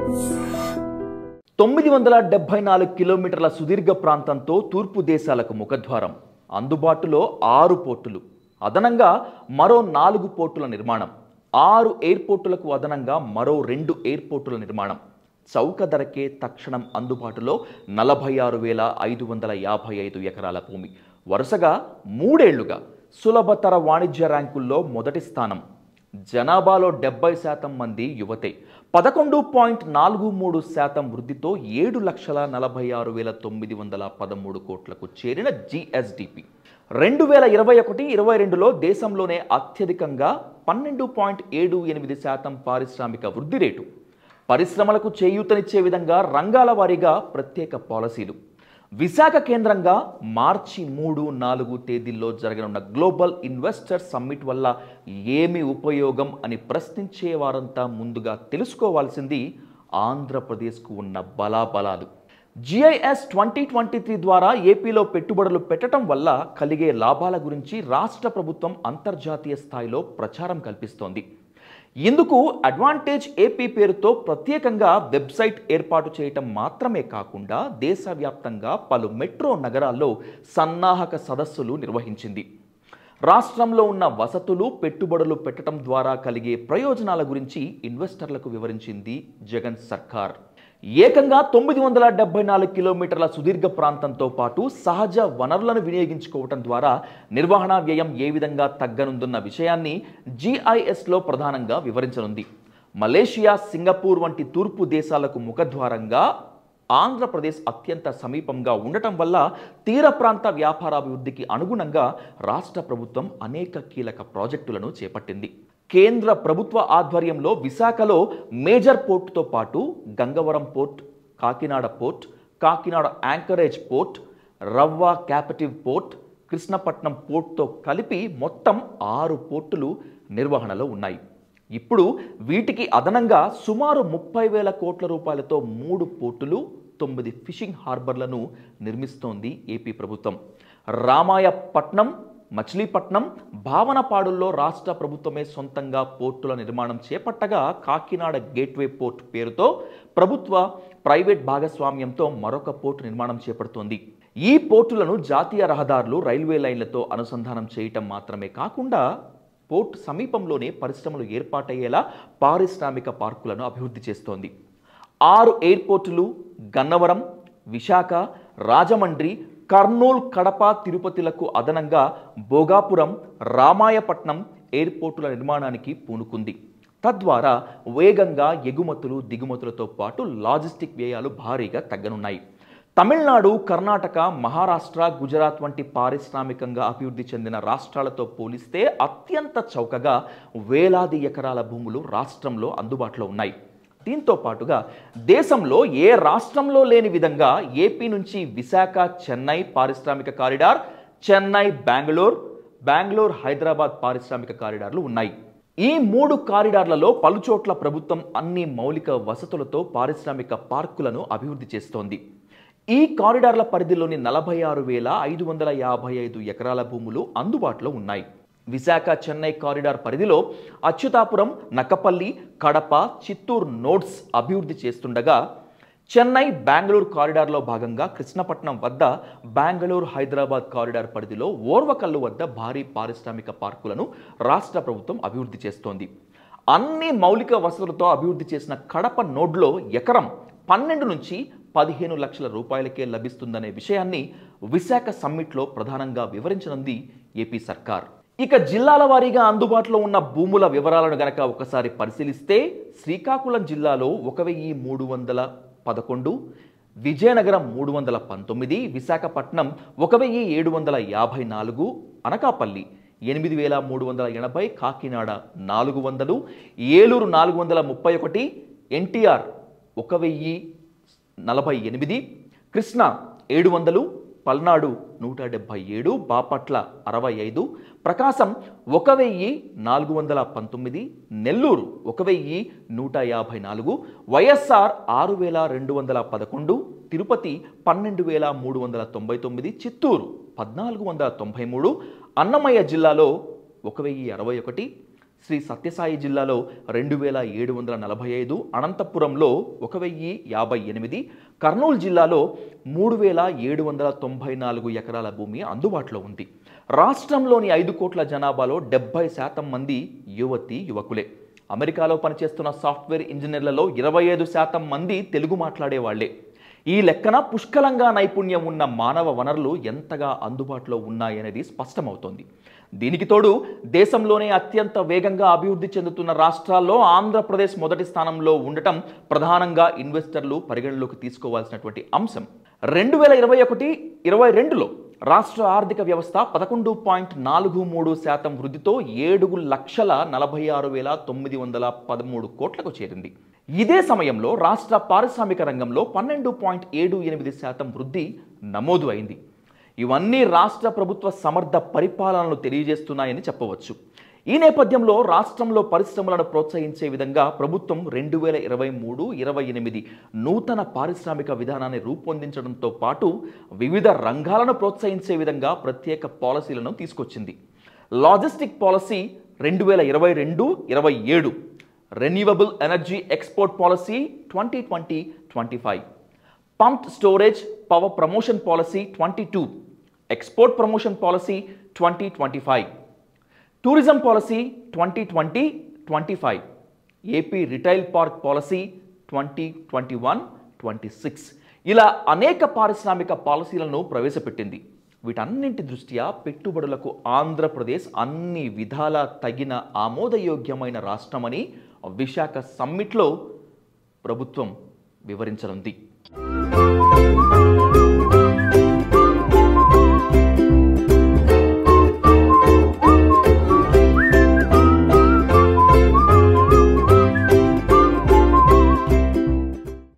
తొమ్మిది వందల డెబ్బై నాలుగు కిలోమీటర్ల సుదీర్ఘ ప్రాంతంతో తూర్పు దేశాలకు ముఖద్వారం అందుబాటులో ఆరు పోర్టులు అదనంగా మరో నాలుగు పోర్టుల నిర్మాణం ఆరు ఎయిర్పోర్టులకు అదనంగా మరో రెండు ఎయిర్పోర్టుల నిర్మాణం చౌక ధరకే తక్షణం అందుబాటులో నలభై ఆరు వేల ఐదు వందల యాభై ఐదు ఎకరాల భూమి వరుసగా మూడేళ్లుగా సులభతర వాణిజ్య ర్యాంకుల్లో మొదటి స్థానం జనాభాలో డెబ్బై శాతం మంది యువతే పదకొండు పాయింట్ నాలుగు మూడు శాతం వృద్ధితో ఏడు లక్షల నలభై ఆరు వేల తొమ్మిది వందల పదమూడు కోట్లకు చేరిన జిఎస్డిపి రెండు వేల ఇరవై ఒకటి ఇరవై రెండులో దేశంలోనే అత్యధికంగా పన్నెండు పాయింట్ ఏడు ఎనిమిది శాతం పారిశ్రామిక వృద్ధి రేటు పరిశ్రమలకు చేయూతనిచ్చే విధంగా రంగాల వారీగా ప్రత్యేక పాలసీలు విశాఖ కేంద్రంగా మార్చి మూడు నాలుగు తేదీల్లో జరగనున్న గ్లోబల్ ఇన్వెస్టర్ సమ్మిట్ వల్ల ఏమి ఉపయోగం అని ప్రశ్నించే వారంతా ముందుగా తెలుసుకోవాల్సింది ఆంధ్రప్రదేశ్కు ఉన్న బలాబలాలు జిఐఎస్ ట్వంటీ ట్వంటీ త్రీ ద్వారా ఏపీలో పెట్టుబడులు పెట్టడం వల్ల కలిగే లాభాల గురించి రాష్ట్ర ప్రభుత్వం అంతర్జాతీయ స్థాయిలో ప్రచారం కల్పిస్తోంది ఇందుకు అడ్వాంటేజ్ ఏపీ పేరుతో ప్రత్యేకంగా వెబ్సైట్ ఏర్పాటు చేయటం మాత్రమే కాకుండా దేశవ్యాప్తంగా పలు మెట్రో నగరాల్లో సన్నాహక సదస్సులు నిర్వహించింది రాష్ట్రంలో ఉన్న వసతులు పెట్టుబడులు పెట్టడం ద్వారా కలిగే ప్రయోజనాల గురించి ఇన్వెస్టర్లకు వివరించింది జగన్ సర్కార్ ఏకంగా తొమ్మిది వందల డెబ్బై నాలుగు కిలోమీటర్ల సుదీర్ఘ ప్రాంతంతో పాటు సహజ వనరులను వినియోగించుకోవటం ద్వారా నిర్వహణ వ్యయం ఏ విధంగా తగ్గనుందన్న విషయాన్ని జీఐఎస్లో ప్రధానంగా వివరించనుంది మలేషియా సింగపూర్ వంటి తూర్పు దేశాలకు ముఖద్వారంగా ఆంధ్రప్రదేశ్ అత్యంత సమీపంగా ఉండటం వల్ల తీర ప్రాంత వ్యాపారాభివృద్ధికి అనుగుణంగా రాష్ట్ర ప్రభుత్వం అనేక కీలక ప్రాజెక్టులను చేపట్టింది కేంద్ర ప్రభుత్వ ఆధ్వర్యంలో విశాఖలో మేజర్ పోర్టుతో పాటు Gangavaram port Kakinada port Kakinada anchorage port Ravva captive port Krishnapatnam పోర్ట్తో కలిపి మొత్తం ఆరు పోర్టులు నిర్వహణలో ఉన్నాయి ఇప్పుడు వీటికి అదనంగా సుమారు ముప్పై వేల కోట్ల రూపాయలతో మూడు పోర్టులు తొమ్మిది ఫిషింగ్ హార్బర్లను నిర్మిస్తోంది ఏపీ ప్రభుత్వం రామాయపట్నం మచిలీపట్నం భావనపాడుల్లో రాష్ట్ర ప్రభుత్వమే సొంతంగా పోర్టుల నిర్మాణం చేపట్టగా కాకినాడ గేట్వే పోర్ట్ పేరుతో ప్రభుత్వ ప్రైవేట్ భాగస్వామ్యంతో మరొక పోర్టు నిర్మాణం చేపడుతోంది ఈ పోర్టులను జాతీయ రహదారులు రైల్వే లైన్లతో అనుసంధానం చేయటం మాత్రమే కాకుండా పోర్ట్ సమీపంలోనే పరిశ్రమలు ఏర్పాటయ్యేలా పారిశ్రామిక పార్కులను అభివృద్ధి చేస్తోంది ఆరు ఎయిర్పోర్టులు గన్నవరం విశాఖ రాజమండ్రి కర్నూల్ కడప తిరుపతిలకు అదనంగా భోగాపురం రామాయపట్నం ఎయిర్పోర్టుల నిర్మాణానికి పూనుకుంది తద్వారా వేగంగా ఎగుమతులు దిగుమతులతో పాటు లాజిస్టిక్ వ్యయాలు భారీగా తగ్గనున్నాయి తమిళనాడు కర్ణాటక మహారాష్ట్ర గుజరాత్ వంటి పారిశ్రామికంగా అభివృద్ధి చెందిన రాష్ట్రాలతో పోలిస్తే అత్యంత చౌకగా వేలాది ఎకరాల భూములు రాష్ట్రంలో అందుబాటులో ఉన్నాయి దీంతో పాటుగా దేశంలో ఏ రాష్ట్రంలో లేని విధంగా ఏపీ నుంచి విశాఖ చెన్నై పారిశ్రామిక కారిడార్ చెన్నై బెంగళూరు బెంగళూరు హైదరాబాద్ పారిశ్రామిక కారిడార్లు ఉన్నాయి ఈ మూడు కారిడార్లలో పలుచోట్ల ప్రభుత్వం అన్ని మౌలిక వసతులతో పారిశ్రామిక పార్కులను అభివృద్ధి చేస్తోంది ఈ కారిడార్ల పరిధిలోని నలభై ఆరు వేల ఐదు వందల యాభై ఐదు ఎకరాల భూములు అందుబాటులో ఉన్నాయి విశాఖ చెన్నై కారిడార్ పరిధిలో అచ్యుతాపురం నక్కపల్లి కడప చిత్తూరు నోడ్స్ అభివృద్ధి చేస్తుండగా చెన్నై బెంగళూరు కారిడార్లో భాగంగా కృష్ణపట్నం వద్ద బెంగళూరు హైదరాబాద్ కారిడార్ పరిధిలో ఓర్వకల్లు వద్ద భారీ పారిశ్రామిక పార్కులను రాష్ట్ర ప్రభుత్వం అభివృద్ధి చేస్తోంది అన్ని మౌలిక వసతులతో అభివృద్ధి చేసిన కడప నోడ్లో ఎకరం పన్నెండు నుంచి పదిహేను లక్షల రూపాయలకే లభిస్తుందనే విషయాన్ని విశాఖ సమ్మిట్లో ప్రధానంగా వివరించనుంది ఏపీ సర్కార్ ఇక జిల్లాల వారీగా అందుబాటులో ఉన్న భూముల వివరాలను గనక ఒకసారి పరిశీలిస్తే శ్రీకాకుళం జిల్లాలో ఒక వెయ్యి మూడు వందల పదకొండు విజయనగరం మూడు వందల పంతొమ్మిది విశాఖపట్నం ఒక వెయ్యి ఏడు వందల యాభై నాలుగు అనకాపల్లి ఎనిమిది వేల మూడు వందల ఎనభై కాకినాడ నాలుగు వందలు ఏలూరు నాలుగు వందల ముప్పై ఒకటి ఎన్టీఆర్ ఒక వెయ్యి నలభై ఎనిమిది కృష్ణ ఏడు వందలు పల్నాడు నూట డెబ్భై ఏడు బాపట్ల అరవై ఐదు ప్రకాశం ఒక వెయ్యి నాలుగు వందల పంతొమ్మిది నెల్లూరు ఒక వెయ్యి నూట యాభై నాలుగు వైఎస్ఆర్ ఆరు వేల రెండు వందల పదకొండు తిరుపతి పన్నెండు వేల మూడు వందల తొంభై తొమ్మిది చిత్తూరు పద్నాలుగు వందల తొంభై మూడు అన్నమయ్య జిల్లాలో ఒక వెయ్యి అరవై ఒకటి శ్రీ సత్యసాయి జిల్లాలో రెండు వేల ఏడు వందల నలభై ఐదు అనంతపురంలో ఒక వెయ్యి యాభై ఎనిమిది కర్నూలు జిల్లాలో మూడు వేల ఏడు వందల తొంభై నాలుగు ఎకరాల భూమి అందుబాటులో ఉంది రాష్ట్రంలోని ఐదు కోట్ల జనాభాలో డెబ్బై శాతం మంది యువతి యువకులే అమెరికాలో పనిచేస్తున్న సాఫ్ట్వేర్ ఇంజనీర్లలో ఇరవై ఐదు శాతం మంది తెలుగు మాట్లాడే వాళ్లే ఈ లెక్కన పుష్కలంగా నైపుణ్యం ఉన్న మానవ వనరులు ఎంతగా అందుబాటులో ఉన్నాయనేది స్పష్టమవుతోంది దీనికి తోడు దేశంలోనే అత్యంత వేగంగా అభివృద్ధి చెందుతున్న రాష్ట్రాల్లో ఆంధ్రప్రదేశ్ మొదటి స్థానంలో ఉండటం ప్రధానంగా ఇన్వెస్టర్లు పరిగణలోకి తీసుకోవాల్సినటువంటి అంశం రెండు వేల ఇరవై ఒకటి ఇరవై రెండులో రాష్ట్ర ఆర్థిక వ్యవస్థ పదకొండు పాయింట్ నాలుగు మూడు శాతం వృద్ధితో ఏడు లక్షల నలభై ఆరు వేల తొమ్మిది వందల పదమూడు కోట్లకు చేరింది ఇదే సమయంలో రాష్ట్ర పారిశ్రామిక రంగంలో పన్నెండు పాయింట్ ఏడు ఎనిమిది శాతం వృద్ధి నమోదు అయింది ఇవన్నీ రాష్ట్ర ప్రభుత్వ సమర్థ పరిపాలనను తెలియజేస్తున్నాయని చెప్పవచ్చు ఈ నేపథ్యంలో రాష్ట్రంలో పరిశ్రమలను ప్రోత్సహించే విధంగా ప్రభుత్వం రెండు వేల ఇరవై మూడు ఇరవై ఎనిమిది నూతన పారిశ్రామిక విధానాన్ని రూపొందించడంతో పాటు వివిధ రంగాలను ప్రోత్సహించే విధంగా ప్రత్యేక పాలసీలను తీసుకొచ్చింది లాజిస్టిక్ పాలసీ రెండు వేల ఇరవై రెండు ఇరవై ఏడు renewable energy export policy twenty twenty twenty five pumped storage power promotion policy twenty two export promotion policy twenty twenty five tourism policy twenty twenty twenty five AP retail park policy twenty twenty one twenty six ఇలా అనేక పారిశ్రామిక పాలసీలను ప్రవేశపెట్టింది వీటన్నింటి దృష్ట్యా పెట్టుబడులకు ఆంధ్రప్రదేశ్ అన్ని విధాల తగిన ఆమోదయోగ్యమైన రాష్ట్రమని విశాఖ సమ్మిట్లో ప్రభుత్వం వివరించనుంది